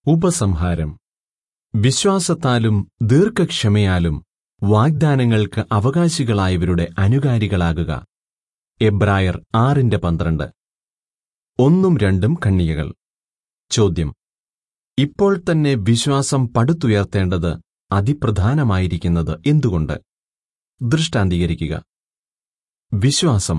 ഉപസംഹാരം വിശ്വാസത്താലും ദീർഘക്ഷമയാലും വാഗ്ദാനങ്ങൾക്ക് അവകാശികളായവരുടെ അനുകാരികളാകുക എബ്രായർ ആറിന്റെ പന്ത്രണ്ട് ഒന്നും രണ്ടും കണ്ണികകൾ ചോദ്യം ഇപ്പോൾ തന്നെ വിശ്വാസം പടുത്തുയർത്തേണ്ടത് അതിപ്രധാനമായിരിക്കുന്നത് എന്തുകൊണ്ട് ദൃഷ്ടാന്തീകരിക്കുക വിശ്വാസം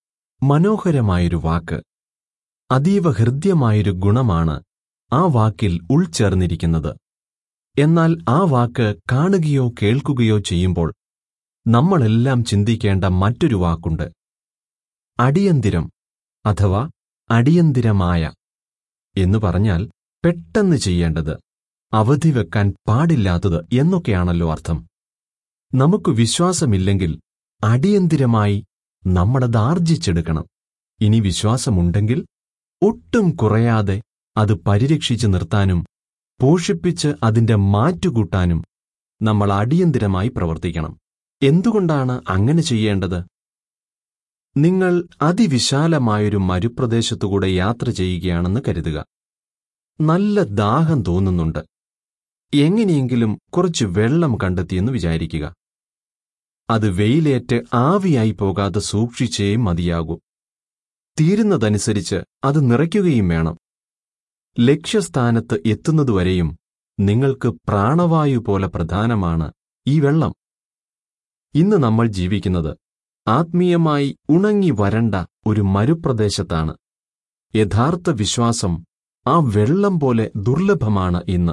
മനോഹരമായൊരു വാക്ക് അതീവ ഹൃദ്യമായൊരു ഗുണമാണ് ആ വാക്കിൽ ഉൾച്ചേർന്നിരിക്കുന്നത് എന്നാൽ ആ വാക്ക് കാണുകയോ കേൾക്കുകയോ ചെയ്യുമ്പോൾ നമ്മളെല്ലാം ചിന്തിക്കേണ്ട മറ്റൊരു വാക്കുണ്ട് അടിയന്തിരം അഥവാ അടിയന്തിരമായ എന്നു പറഞ്ഞാൽ പെട്ടെന്ന് ചെയ്യേണ്ടത് അവധി വെക്കാൻ പാടില്ലാത്തത് എന്നൊക്കെയാണല്ലോ അർത്ഥം നമുക്ക് വിശ്വാസമില്ലെങ്കിൽ അടിയന്തിരമായി നമ്മളതാർജിച്ചെടുക്കണം ഇനി വിശ്വാസമുണ്ടെങ്കിൽ ഒട്ടും കുറയാതെ അത് പരിരക്ഷിച്ചു നിർത്താനും പോഷിപ്പിച്ച് അതിന്റെ മാറ്റുകൂട്ടാനും നമ്മൾ അടിയന്തിരമായി പ്രവർത്തിക്കണം എന്തുകൊണ്ടാണ് അങ്ങനെ ചെയ്യേണ്ടത് നിങ്ങൾ അതിവിശാലമായൊരു മരുപ്രദേശത്തുകൂടെ യാത്ര ചെയ്യുകയാണെന്ന് കരുതുക നല്ല ദാഹം തോന്നുന്നുണ്ട് എങ്ങനെയെങ്കിലും കുറച്ച് വെള്ളം കണ്ടെത്തിയെന്ന് വിചാരിക്കുക അത് വെയിലേറ്റ് ആവിയായി പോകാതെ സൂക്ഷിച്ചേ മതിയാകൂ തീരുന്നതനുസരിച്ച് അത് നിറയ്ക്കുകയും വേണം ലക്ഷ്യസ്ഥാനത്ത് എത്തുന്നതുവരെയും നിങ്ങൾക്ക് പ്രാണവായു പോലെ പ്രധാനമാണ് ഈ വെള്ളം ഇന്ന് നമ്മൾ ജീവിക്കുന്നത് ആത്മീയമായി ഉണങ്ങി വരണ്ട ഒരു മരുപ്രദേശത്താണ് യഥാർത്ഥ വിശ്വാസം ആ വെള്ളം പോലെ ദുർലഭമാണ് ഇന്ന്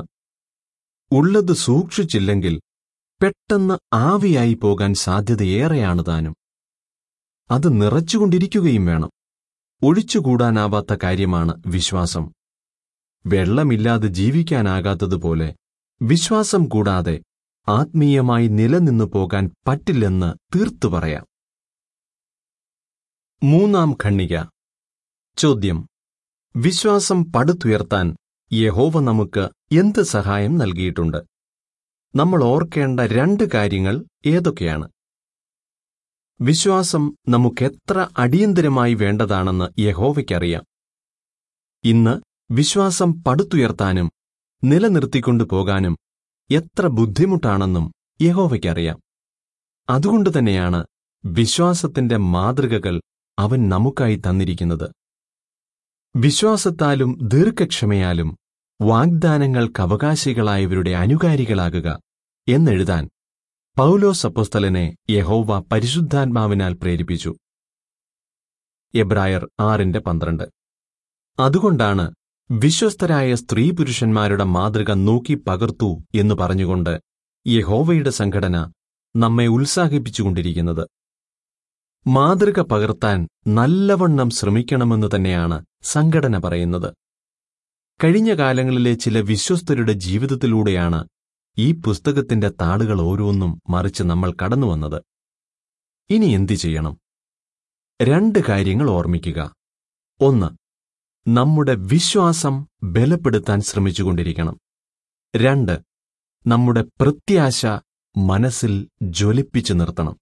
ഉള്ളത് സൂക്ഷിച്ചില്ലെങ്കിൽ പെട്ടെന്ന് ആവിയായി പോകാൻ സാധ്യതയേറെയാണ് താനും അത് നിറച്ചുകൊണ്ടിരിക്കുകയും വേണം ഒഴിച്ചുകൂടാനാവാത്ത കാര്യമാണ് വിശ്വാസം വെള്ളമില്ലാതെ ജീവിക്കാനാകാത്തതുപോലെ വിശ്വാസം കൂടാതെ ആത്മീയമായി നിലനിന്നു പോകാൻ പറ്റില്ലെന്ന് തീർത്തു പറയാം മൂന്നാം ഖണ്ണിക ചോദ്യം വിശ്വാസം പടുത്തുയർത്താൻ യഹോവ നമുക്ക് എന്ത് സഹായം നൽകിയിട്ടുണ്ട് നമ്മൾ ഓർക്കേണ്ട രണ്ട് കാര്യങ്ങൾ ഏതൊക്കെയാണ് വിശ്വാസം നമുക്കെത്ര അടിയന്തരമായി വേണ്ടതാണെന്ന് യഹോവയ്ക്കറിയാം ഇന്ന് വിശ്വാസം പടുത്തുയർത്താനും നിലനിർത്തിക്കൊണ്ടു പോകാനും എത്ര ബുദ്ധിമുട്ടാണെന്നും യഹോവയ്ക്കറിയാം അതുകൊണ്ട് തന്നെയാണ് വിശ്വാസത്തിന്റെ മാതൃകകൾ അവൻ നമുക്കായി തന്നിരിക്കുന്നത് വിശ്വാസത്താലും ദീർഘക്ഷമയാലും വാഗ്ദാനങ്ങൾക്ക് അവകാശികളായവരുടെ അനുകാരികളാകുക എന്നെഴുതാൻ പൗലോസ് അപ്പോസ്തലനെ യഹോവ പരിശുദ്ധാത്മാവിനാൽ പ്രേരിപ്പിച്ചു എബ്രായർ ആറിന്റെ പന്ത്രണ്ട് അതുകൊണ്ടാണ് വിശ്വസ്തരായ സ്ത്രീ പുരുഷന്മാരുടെ മാതൃക നോക്കി പകർത്തു എന്ന് പറഞ്ഞുകൊണ്ട് യഹോവയുടെ സംഘടന നമ്മെ ഉത്സാഹിപ്പിച്ചുകൊണ്ടിരിക്കുന്നത് മാതൃക പകർത്താൻ നല്ലവണ്ണം ശ്രമിക്കണമെന്ന് തന്നെയാണ് സംഘടന പറയുന്നത് കഴിഞ്ഞ കാലങ്ങളിലെ ചില വിശ്വസ്തരുടെ ജീവിതത്തിലൂടെയാണ് ഈ പുസ്തകത്തിന്റെ താളുകൾ ഓരോന്നും മറിച്ച് നമ്മൾ കടന്നുവന്നത് ഇനി എന്തു ചെയ്യണം രണ്ട് കാര്യങ്ങൾ ഓർമ്മിക്കുക ഒന്ന് നമ്മുടെ വിശ്വാസം ബലപ്പെടുത്താൻ ശ്രമിച്ചുകൊണ്ടിരിക്കണം രണ്ട് നമ്മുടെ പ്രത്യാശ മനസ്സിൽ ജ്വലിപ്പിച്ചു നിർത്തണം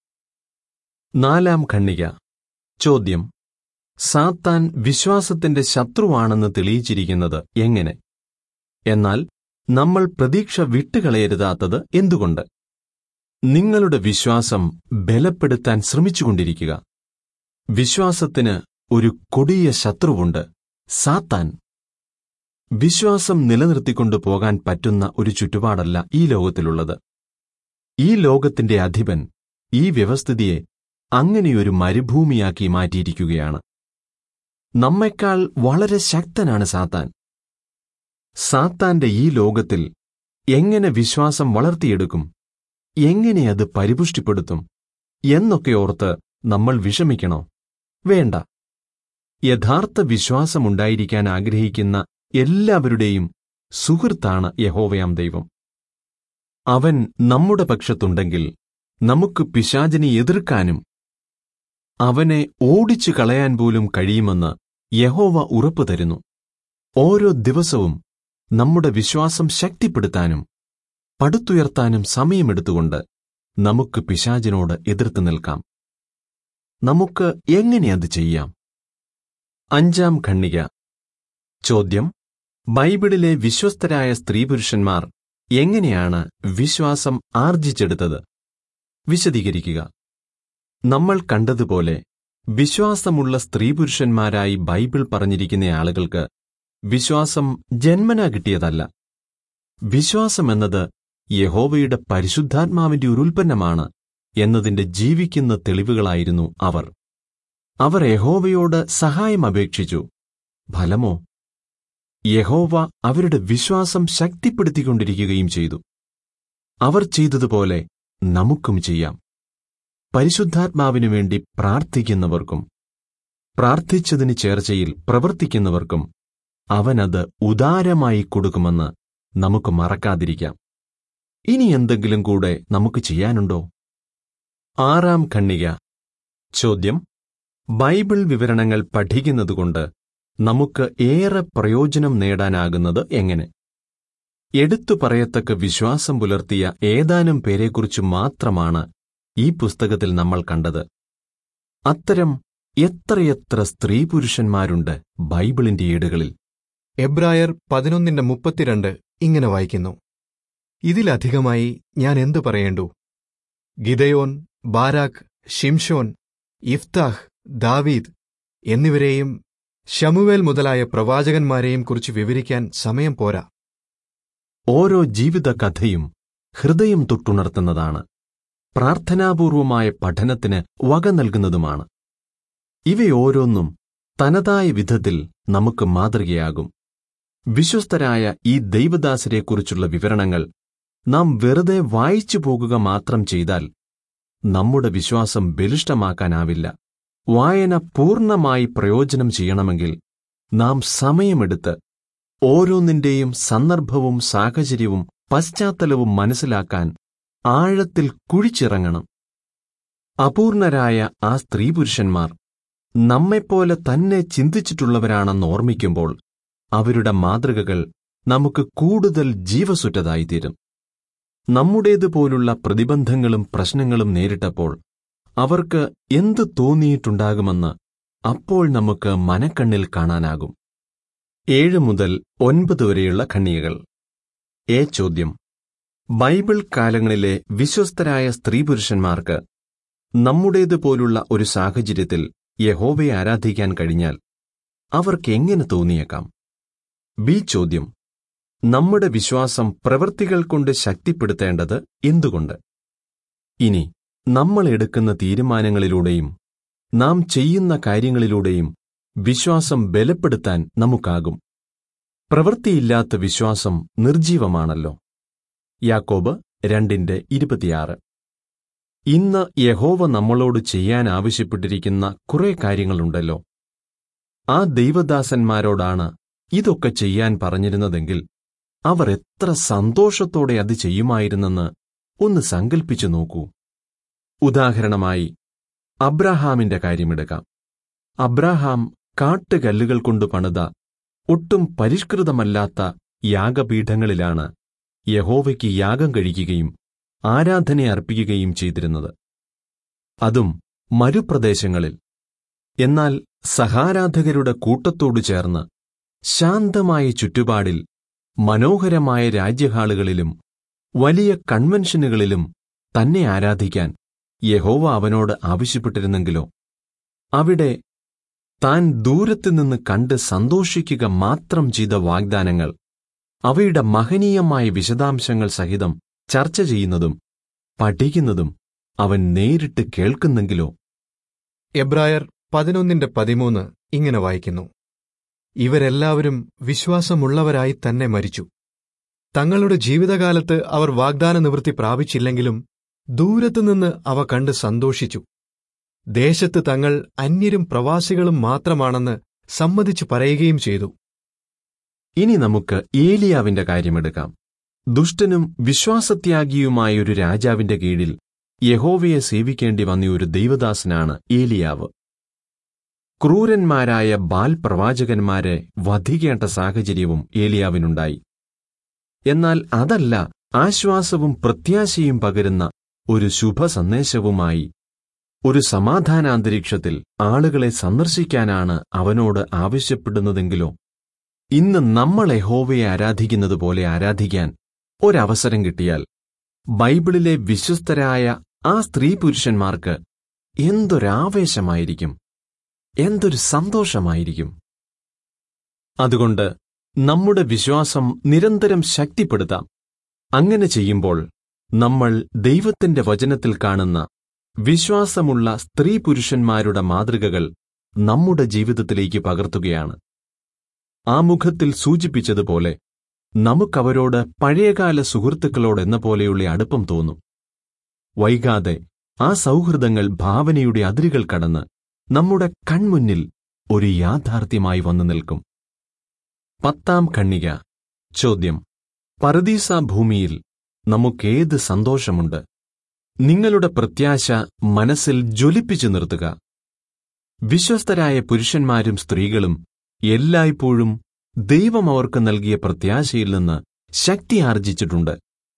നാലാം ഖണ്ണിക ചോദ്യം സാത്താൻ വിശ്വാസത്തിന്റെ ശത്രുവാണെന്ന് തെളിയിച്ചിരിക്കുന്നത് എങ്ങനെ എന്നാൽ നമ്മൾ പ്രതീക്ഷ വിട്ടുകളയരുതാത്തത് എന്തുകൊണ്ട് നിങ്ങളുടെ വിശ്വാസം ബലപ്പെടുത്താൻ ശ്രമിച്ചുകൊണ്ടിരിക്കുക വിശ്വാസത്തിന് ഒരു കൊടിയ ശത്രുവുണ്ട് സാത്താൻ വിശ്വാസം നിലനിർത്തിക്കൊണ്ടു പോകാൻ പറ്റുന്ന ഒരു ചുറ്റുപാടല്ല ഈ ലോകത്തിലുള്ളത് ഈ ലോകത്തിന്റെ അധിപൻ ഈ വ്യവസ്ഥിതിയെ അങ്ങനെയൊരു മരുഭൂമിയാക്കി മാറ്റിയിരിക്കുകയാണ് നമ്മെക്കാൾ വളരെ ശക്തനാണ് സാത്താൻ സാത്താന്റെ ഈ ലോകത്തിൽ എങ്ങനെ വിശ്വാസം വളർത്തിയെടുക്കും എങ്ങനെ അത് പരിപുഷ്ടിപ്പെടുത്തും എന്നൊക്കെ ഓർത്ത് നമ്മൾ വിഷമിക്കണോ വേണ്ട യഥാർത്ഥ വിശ്വാസമുണ്ടായിരിക്കാൻ ആഗ്രഹിക്കുന്ന എല്ലാവരുടെയും സുഹൃത്താണ് യഹോവയാം ദൈവം അവൻ നമ്മുടെ പക്ഷത്തുണ്ടെങ്കിൽ നമുക്ക് പിശാചിനെ എതിർക്കാനും അവനെ ഓടിച്ചു കളയാൻ പോലും കഴിയുമെന്ന് യഹോവ ഉറപ്പു തരുന്നു ഓരോ ദിവസവും നമ്മുടെ വിശ്വാസം ശക്തിപ്പെടുത്താനും പടുത്തുയർത്താനും സമയമെടുത്തുകൊണ്ട് നമുക്ക് പിശാചിനോട് എതിർത്ത് നിൽക്കാം നമുക്ക് എങ്ങനെ അത് ചെയ്യാം അഞ്ചാം ഖണ്ണിക ചോദ്യം ബൈബിളിലെ വിശ്വസ്തരായ സ്ത്രീപുരുഷന്മാർ എങ്ങനെയാണ് വിശ്വാസം ആർജിച്ചെടുത്തത് വിശദീകരിക്കുക നമ്മൾ കണ്ടതുപോലെ വിശ്വാസമുള്ള സ്ത്രീപുരുഷന്മാരായി ബൈബിൾ പറഞ്ഞിരിക്കുന്ന ആളുകൾക്ക് വിശ്വാസം ജന്മന കിട്ടിയതല്ല വിശ്വാസമെന്നത് യഹോവയുടെ പരിശുദ്ധാത്മാവിന്റെ ഒരു ഉൽപ്പന്നമാണ് എന്നതിന്റെ ജീവിക്കുന്ന തെളിവുകളായിരുന്നു അവർ അവർ യഹോവയോട് സഹായം അപേക്ഷിച്ചു ഫലമോ യഹോവ അവരുടെ വിശ്വാസം ശക്തിപ്പെടുത്തിക്കൊണ്ടിരിക്കുകയും ചെയ്തു അവർ ചെയ്തതുപോലെ നമുക്കും ചെയ്യാം പരിശുദ്ധാത്മാവിനു വേണ്ടി പ്രാർത്ഥിക്കുന്നവർക്കും പ്രാർത്ഥിച്ചതിന് ചേർച്ചയിൽ പ്രവർത്തിക്കുന്നവർക്കും അവനത് ഉദാരമായി കൊടുക്കുമെന്ന് നമുക്ക് മറക്കാതിരിക്കാം ഇനി എന്തെങ്കിലും കൂടെ നമുക്ക് ചെയ്യാനുണ്ടോ ആറാം ഖണ്ണിക ചോദ്യം ബൈബിൾ വിവരണങ്ങൾ പഠിക്കുന്നതുകൊണ്ട് നമുക്ക് ഏറെ പ്രയോജനം നേടാനാകുന്നത് എങ്ങനെ എടുത്തു പറയത്തക്ക വിശ്വാസം പുലർത്തിയ ഏതാനും പേരെക്കുറിച്ച് മാത്രമാണ് ഈ പുസ്തകത്തിൽ നമ്മൾ കണ്ടത് അത്തരം എത്രയെത്ര സ്ത്രീ പുരുഷന്മാരുണ്ട് ബൈബിളിന്റെ ഏടുകളിൽ എബ്രായർ പതിനൊന്നിന്റെ മുപ്പത്തിരണ്ട് ഇങ്ങനെ വായിക്കുന്നു ഇതിലധികമായി ഞാൻ എന്തു പറയേണ്ടു ഗിദയോൻ ബാരാക്ക് ഷിംഷോൻ ഇഫ്താഹ് ദാവീദ് എന്നിവരെയും ശമുവേൽ മുതലായ പ്രവാചകന്മാരെയും കുറിച്ച് വിവരിക്കാൻ സമയം പോരാ ഓരോ ജീവിത കഥയും ഹൃദയം തൊട്ടുണർത്തുന്നതാണ് പ്രാർത്ഥനാപൂർവമായ പഠനത്തിന് വക നൽകുന്നതുമാണ് ഇവയോരോന്നും തനതായ വിധത്തിൽ നമുക്ക് മാതൃകയാകും വിശ്വസ്തരായ ഈ ദൈവദാസരെക്കുറിച്ചുള്ള വിവരണങ്ങൾ നാം വെറുതെ വായിച്ചു പോകുക മാത്രം ചെയ്താൽ നമ്മുടെ വിശ്വാസം ബലിഷ്ഠമാക്കാനാവില്ല വായന പൂർണ്ണമായി പ്രയോജനം ചെയ്യണമെങ്കിൽ നാം സമയമെടുത്ത് ഓരോന്നിന്റെയും സന്ദർഭവും സാഹചര്യവും പശ്ചാത്തലവും മനസ്സിലാക്കാൻ ആഴത്തിൽ കുഴിച്ചിറങ്ങണം അപൂർണരായ ആ സ്ത്രീപുരുഷന്മാർ നമ്മെപ്പോലെ തന്നെ ചിന്തിച്ചിട്ടുള്ളവരാണെന്ന് ഓർമ്മിക്കുമ്പോൾ അവരുടെ മാതൃകകൾ നമുക്ക് കൂടുതൽ ജീവസുറ്റതായിത്തീരും നമ്മുടേതുപോലുള്ള പ്രതിബന്ധങ്ങളും പ്രശ്നങ്ങളും നേരിട്ടപ്പോൾ അവർക്ക് എന്ത് തോന്നിയിട്ടുണ്ടാകുമെന്ന് അപ്പോൾ നമുക്ക് മനക്കണ്ണിൽ കാണാനാകും ഏഴ് മുതൽ ഒൻപത് വരെയുള്ള ഖണ്ണികകൾ എ ചോദ്യം ബൈബിൾ കാലങ്ങളിലെ വിശ്വസ്തരായ സ്ത്രീപുരുഷന്മാർക്ക് നമ്മുടേതുപോലുള്ള ഒരു സാഹചര്യത്തിൽ യഹോവയെ ആരാധിക്കാൻ കഴിഞ്ഞാൽ അവർക്ക് എങ്ങനെ തോന്നിയേക്കാം ബി ചോദ്യം നമ്മുടെ വിശ്വാസം പ്രവൃത്തികൾ കൊണ്ട് ശക്തിപ്പെടുത്തേണ്ടത് എന്തുകൊണ്ട് ഇനി നമ്മൾ എടുക്കുന്ന തീരുമാനങ്ങളിലൂടെയും നാം ചെയ്യുന്ന കാര്യങ്ങളിലൂടെയും വിശ്വാസം ബലപ്പെടുത്താൻ നമുക്കാകും പ്രവൃത്തിയില്ലാത്ത വിശ്വാസം നിർജീവമാണല്ലോ യാക്കോബ് രണ്ടിന്റെ ഇരുപത്തിയാറ് ഇന്ന് യഹോവ നമ്മളോട് ചെയ്യാൻ ആവശ്യപ്പെട്ടിരിക്കുന്ന കുറെ കാര്യങ്ങളുണ്ടല്ലോ ആ ദൈവദാസന്മാരോടാണ് ഇതൊക്കെ ചെയ്യാൻ പറഞ്ഞിരുന്നതെങ്കിൽ അവർ എത്ര സന്തോഷത്തോടെ അത് ചെയ്യുമായിരുന്നെന്ന് ഒന്ന് സങ്കൽപ്പിച്ചു നോക്കൂ ഉദാഹരണമായി അബ്രാഹാമിന്റെ കാര്യമെടുക്കാം അബ്രാഹാം കാട്ടുകല്ലുകൾ കൊണ്ട് പണിത ഒട്ടും പരിഷ്കൃതമല്ലാത്ത യാഗപീഠങ്ങളിലാണ് യഹോവയ്ക്ക് യാഗം കഴിക്കുകയും ആരാധന അർപ്പിക്കുകയും ചെയ്തിരുന്നത് അതും മരുപ്രദേശങ്ങളിൽ എന്നാൽ സഹാരാധകരുടെ കൂട്ടത്തോടു ചേർന്ന് ശാന്തമായ ചുറ്റുപാടിൽ മനോഹരമായ രാജ്യഹാളുകളിലും വലിയ കൺവെൻഷനുകളിലും തന്നെ ആരാധിക്കാൻ യഹോവ അവനോട് ആവശ്യപ്പെട്ടിരുന്നെങ്കിലോ അവിടെ താൻ ദൂരത്തുനിന്ന് കണ്ട് സന്തോഷിക്കുക മാത്രം ചെയ്ത വാഗ്ദാനങ്ങൾ അവയുടെ മഹനീയമായ വിശദാംശങ്ങൾ സഹിതം ചർച്ച ചെയ്യുന്നതും പഠിക്കുന്നതും അവൻ നേരിട്ട് കേൾക്കുന്നെങ്കിലോ എബ്രായർ പതിനൊന്നിന്റെ പതിമൂന്ന് ഇങ്ങനെ വായിക്കുന്നു ഇവരെല്ലാവരും വിശ്വാസമുള്ളവരായി തന്നെ മരിച്ചു തങ്ങളുടെ ജീവിതകാലത്ത് അവർ വാഗ്ദാന നിവൃത്തി പ്രാപിച്ചില്ലെങ്കിലും ദൂരത്തുനിന്ന് അവ കണ്ട് സന്തോഷിച്ചു ദേശത്ത് തങ്ങൾ അന്യരും പ്രവാസികളും മാത്രമാണെന്ന് സമ്മതിച്ചു പറയുകയും ചെയ്തു ഇനി നമുക്ക് ഏലിയാവിന്റെ കാര്യമെടുക്കാം ദുഷ്ടനും വിശ്വാസത്യാഗിയുമായ ഒരു രാജാവിന്റെ കീഴിൽ യഹോവയെ സേവിക്കേണ്ടി വന്ന ഒരു ദൈവദാസനാണ് ഏലിയാവ് ക്രൂരന്മാരായ ബാൽ പ്രവാചകന്മാരെ വധിക്കേണ്ട സാഹചര്യവും ഏലിയാവിനുണ്ടായി എന്നാൽ അതല്ല ആശ്വാസവും പ്രത്യാശയും പകരുന്ന ഒരു ശുഭ സന്ദേശവുമായി ഒരു സമാധാനാന്തരീക്ഷത്തിൽ ആളുകളെ സന്ദർശിക്കാനാണ് അവനോട് ആവശ്യപ്പെടുന്നതെങ്കിലോ ഇന്ന് നമ്മൾ യഹോവയെ ആരാധിക്കുന്നത് പോലെ ആരാധിക്കാൻ ഒരവസരം കിട്ടിയാൽ ബൈബിളിലെ വിശ്വസ്തരായ ആ സ്ത്രീ പുരുഷന്മാർക്ക് എന്തൊരാവേശമായിരിക്കും എന്തൊരു സന്തോഷമായിരിക്കും അതുകൊണ്ട് നമ്മുടെ വിശ്വാസം നിരന്തരം ശക്തിപ്പെടുത്താം അങ്ങനെ ചെയ്യുമ്പോൾ നമ്മൾ ദൈവത്തിന്റെ വചനത്തിൽ കാണുന്ന വിശ്വാസമുള്ള സ്ത്രീ പുരുഷന്മാരുടെ മാതൃകകൾ നമ്മുടെ ജീവിതത്തിലേക്ക് പകർത്തുകയാണ് ആമുഖത്തിൽ സൂചിപ്പിച്ചതുപോലെ നമുക്കവരോട് പഴയകാല സുഹൃത്തുക്കളോടെന്ന പോലെയുള്ള അടുപ്പം തോന്നും വൈകാതെ ആ സൗഹൃദങ്ങൾ ഭാവനയുടെ അതിരുകൾ കടന്ന് നമ്മുടെ കൺമുന്നിൽ ഒരു യാഥാർത്ഥ്യമായി വന്നു നിൽക്കും പത്താം ഖണ്ണിക ചോദ്യം പരദീസ ഭൂമിയിൽ നമുക്കേത് സന്തോഷമുണ്ട് നിങ്ങളുടെ പ്രത്യാശ മനസ്സിൽ ജ്വലിപ്പിച്ചു നിർത്തുക വിശ്വസ്തരായ പുരുഷന്മാരും സ്ത്രീകളും എല്ലായ്പ്പോഴും ദൈവം അവർക്ക് നൽകിയ പ്രത്യാശയിൽ നിന്ന് ശക്തി ആർജിച്ചിട്ടുണ്ട്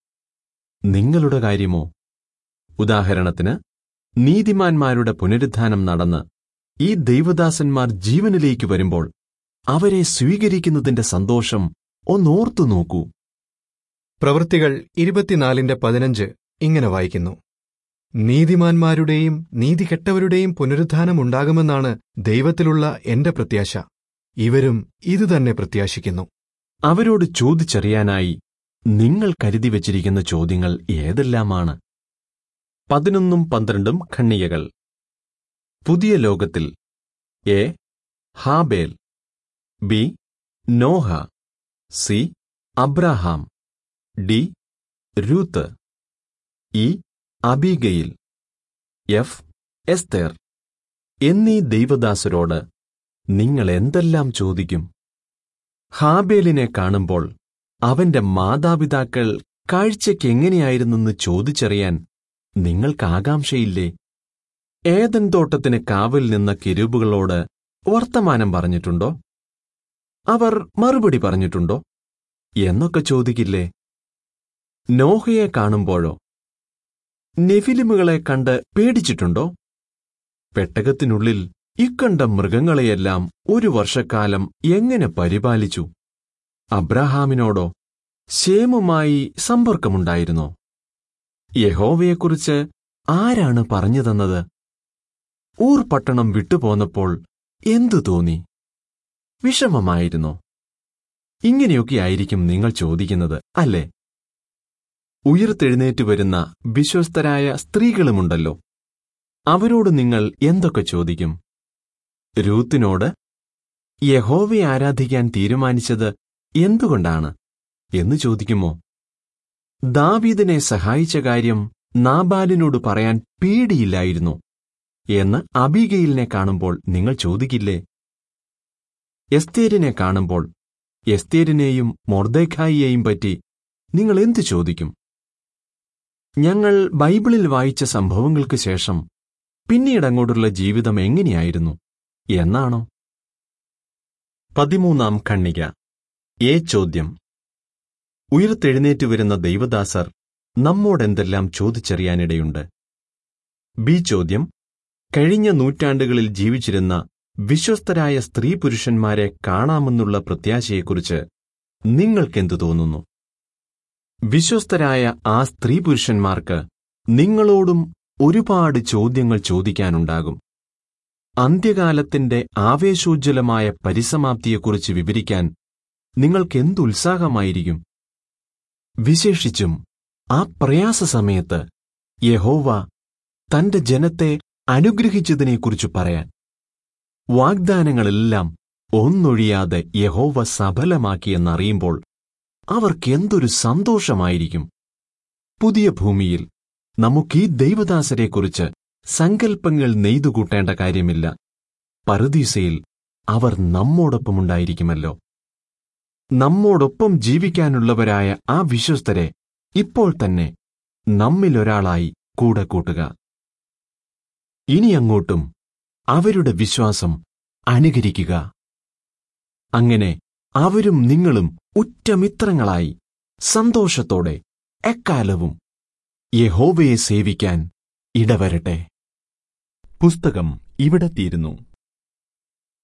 നിങ്ങളുടെ കാര്യമോ ഉദാഹരണത്തിന് നീതിമാന്മാരുടെ പുനരുദ്ധാനം നടന്ന് ഈ ദൈവദാസന്മാർ ജീവനിലേക്ക് വരുമ്പോൾ അവരെ സ്വീകരിക്കുന്നതിന്റെ സന്തോഷം ഒന്നോർത്തു നോക്കൂ പ്രവൃത്തികൾ ഇരുപത്തിനാലിന്റെ പതിനഞ്ച് ഇങ്ങനെ വായിക്കുന്നു നീതിമാന്മാരുടെയും നീതികെട്ടവരുടെയും പുനരുദ്ധാനം ഉണ്ടാകുമെന്നാണ് ദൈവത്തിലുള്ള എന്റെ പ്രത്യാശ ഇവരും ഇതുതന്നെ പ്രത്യാശിക്കുന്നു അവരോട് ചോദിച്ചറിയാനായി നിങ്ങൾ കരുതി വച്ചിരിക്കുന്ന ചോദ്യങ്ങൾ ഏതെല്ലാമാണ് പതിനൊന്നും പന്ത്രണ്ടും ഖണ്ണികകൾ പുതിയ ലോകത്തിൽ എ ഹാബേൽ B Noah C Abraham D Ruth E Abigail F Esther എന്നീ ദൈവദാസരോട് നിങ്ങൾ എന്തെല്ലാം ചോദിക്കും ഹാബേലിനെ കാണുമ്പോൾ അവന്റെ മാതാപിതാക്കൾ കാഴ്ചയ്ക്ക് എങ്ങനെയായിരുന്നെന്ന് ചോദിച്ചറിയാൻ നിങ്ങൾക്ക് ആകാംക്ഷയില്ലേ ഏതൻ തോട്ടത്തിന് കാവൽ നിന്ന കിരൂബുകളോട് വർത്തമാനം പറഞ്ഞിട്ടുണ്ടോ അവർ മറുപടി പറഞ്ഞിട്ടുണ്ടോ എന്നൊക്കെ ചോദിക്കില്ലേ നോഹയെ കാണുമ്പോഴോ നെഫിലിമുകളെ കണ്ട് പേടിച്ചിട്ടുണ്ടോ പെട്ടകത്തിനുള്ളിൽ ഇക്കണ്ട മൃഗങ്ങളെയെല്ലാം ഒരു വർഷക്കാലം എങ്ങനെ പരിപാലിച്ചു അബ്രഹാമിനോടോ ശേമുമായി സമ്പർക്കമുണ്ടായിരുന്നോ യഹോവയെക്കുറിച്ച് ആരാണ് പറഞ്ഞു തന്നത് ഊർ പട്ടണം വിട്ടുപോന്നപ്പോൾ എന്തു തോന്നി വിഷമമായിരുന്നോ ഇങ്ങനെയൊക്കെയായിരിക്കും നിങ്ങൾ ചോദിക്കുന്നത് അല്ലേ ഉയർത്തെഴുന്നേറ്റ് വരുന്ന വിശ്വസ്തരായ സ്ത്രീകളുമുണ്ടല്ലോ അവരോട് നിങ്ങൾ എന്തൊക്കെ ചോദിക്കും രൂത്തിനോട് യഹോവയെ ആരാധിക്കാൻ തീരുമാനിച്ചത് എന്തുകൊണ്ടാണ് എന്ന് ചോദിക്കുമോ ദാവീദിനെ സഹായിച്ച കാര്യം നാബാലിനോട് പറയാൻ പേടിയില്ലായിരുന്നു എന്ന് അബീഗയിലിനെ കാണുമ്പോൾ നിങ്ങൾ ചോദിക്കില്ലേ എസ്തേരിനെ കാണുമ്പോൾ എസ്തേരിനെയും മൊർദേഖായിയെയും പറ്റി നിങ്ങൾ എന്തു ചോദിക്കും ഞങ്ങൾ ബൈബിളിൽ വായിച്ച സംഭവങ്ങൾക്ക് ശേഷം പിന്നീടങ്ങോട്ടുള്ള ജീവിതം എങ്ങനെയായിരുന്നു എന്നാണോ പതിമൂന്നാം ഖണ്ണിക ഏ ചോദ്യം ഉയർത്തെഴുന്നേറ്റ് വരുന്ന ദൈവദാസർ നമ്മോടെന്തെല്ലാം ചോദിച്ചറിയാനിടയുണ്ട് ബി ചോദ്യം കഴിഞ്ഞ നൂറ്റാണ്ടുകളിൽ ജീവിച്ചിരുന്ന വിശ്വസ്തരായ സ്ത്രീ പുരുഷന്മാരെ കാണാമെന്നുള്ള പ്രത്യാശയെക്കുറിച്ച് നിങ്ങൾക്കെന്തു തോന്നുന്നു വിശ്വസ്തരായ ആ സ്ത്രീ പുരുഷന്മാർക്ക് നിങ്ങളോടും ഒരുപാട് ചോദ്യങ്ങൾ ചോദിക്കാനുണ്ടാകും അന്ത്യകാലത്തിന്റെ ആവേശോജ്വലമായ പരിസമാപ്തിയെക്കുറിച്ച് വിവരിക്കാൻ നിങ്ങൾക്കെന്തുത്സാഹമായിരിക്കും വിശേഷിച്ചും ആ പ്രയാസ സമയത്ത് യഹോവ തന്റെ ജനത്തെ അനുഗ്രഹിച്ചതിനെക്കുറിച്ച് പറയാൻ വാഗ്ദാനങ്ങളെല്ലാം ഒന്നൊഴിയാതെ യഹോവ സഫലമാക്കിയെന്നറിയുമ്പോൾ അവർക്കെന്തൊരു സന്തോഷമായിരിക്കും പുതിയ ഭൂമിയിൽ നമുക്കീ ദൈവദാസരെക്കുറിച്ച് സങ്കൽപ്പങ്ങൾ നെയ്തുകൂട്ടേണ്ട കാര്യമില്ല പറുദീസയിൽ അവർ നമ്മോടൊപ്പമുണ്ടായിരിക്കുമല്ലോ നമ്മോടൊപ്പം ജീവിക്കാനുള്ളവരായ ആ വിശ്വസ്തരെ ഇപ്പോൾ തന്നെ നമ്മിലൊരാളായി കൂടെ കൂട്ടുക ഇനിയങ്ങോട്ടും അവരുടെ വിശ്വാസം അനുകരിക്കുക അങ്ങനെ അവരും നിങ്ങളും ഉറ്റമിത്രങ്ങളായി സന്തോഷത്തോടെ എക്കാലവും യഹോവയെ സേവിക്കാൻ ഇടവരട്ടെ പുസ്തകം ഇവിടെ തീരുന്നു